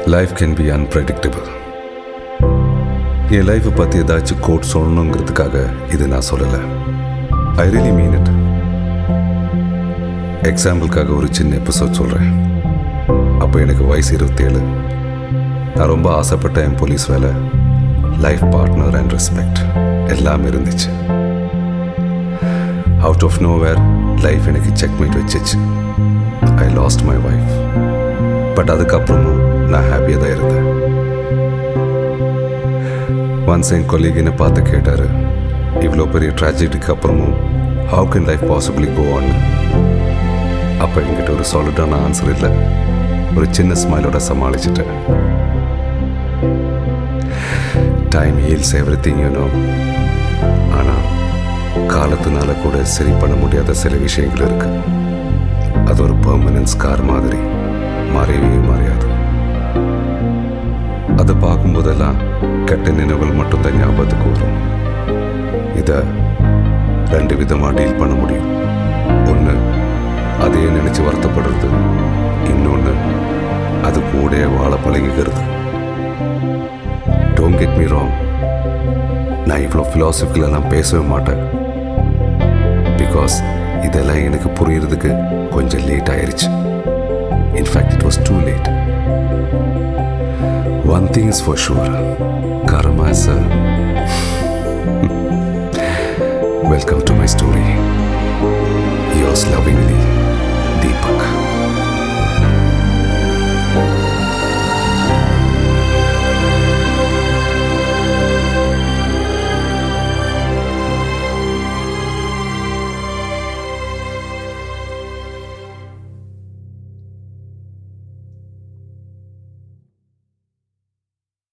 life can be unpredictable என் லைஃப்பை பற்றி ஏதாச்சும் கோட் சொல்லணுங்கிறதுக்காக இது நான் சொல்லலை ஐ ரியலி மீன் இட் எக்ஸாம்பிளுக்காக ஒரு சின்ன எபிசோட் சொல்கிறேன் அப்போ எனக்கு வயசு இருபத்தேழு நான் ரொம்ப ஆசைப்பட்ட என் போலீஸ் வேலை லைஃப் பார்ட்னர் அண்ட் ரெஸ்பெக்ட் எல்லாம் இருந்துச்சு out of nowhere life எனக்கு செக்மேட் வச்சிச்சு I lost my wife but அதுக்கப்புறமும் நான் ஹாப்பியாக தான் இருந்தேன் ஒன்ஸ் என் கொலீக் என்னை பார்த்து கேட்டார் இவ்வளோ பெரிய ட்ராஜடிக்கு அப்புறமும் how can life possibly go on அப்போ என்கிட்ட ஒரு சாலிடான ஆன்சர் இல்லை ஒரு சின்ன ஸ்மைலோட சமாளிச்சிட்டேன் time heals everything you know ஆனால் காலத்தினால கூட சரி பண்ண முடியாத சில விஷயங்கள் இருக்கு அது ஒரு பெர்மனன்ட் ஸ்கார் மாதிரி மறையவே மறையாது அதை பார்க்கும்போதெல்லாம் கெட்ட நினைவுகள் மட்டும்தான் ஞாபகத்துக்கு வரும் இதை ரெண்டு விதமாக டீல் பண்ண முடியும் ஒன்று அதையே நினச்சி வருத்தப்படுறது இன்னொன்று அது கூட வாழ பழகிக்கிறது டோன்ட் கெட் மீ ராங் நான் இவ்வளோ ஃபிலாசபிக்கலெல்லாம் பேசவே மாட்டேன் பிகாஸ் இதெல்லாம் எனக்கு புரியறதுக்கு கொஞ்சம் லேட் ஆயிருச்சு in fact it was too late one thing is for sure karma is a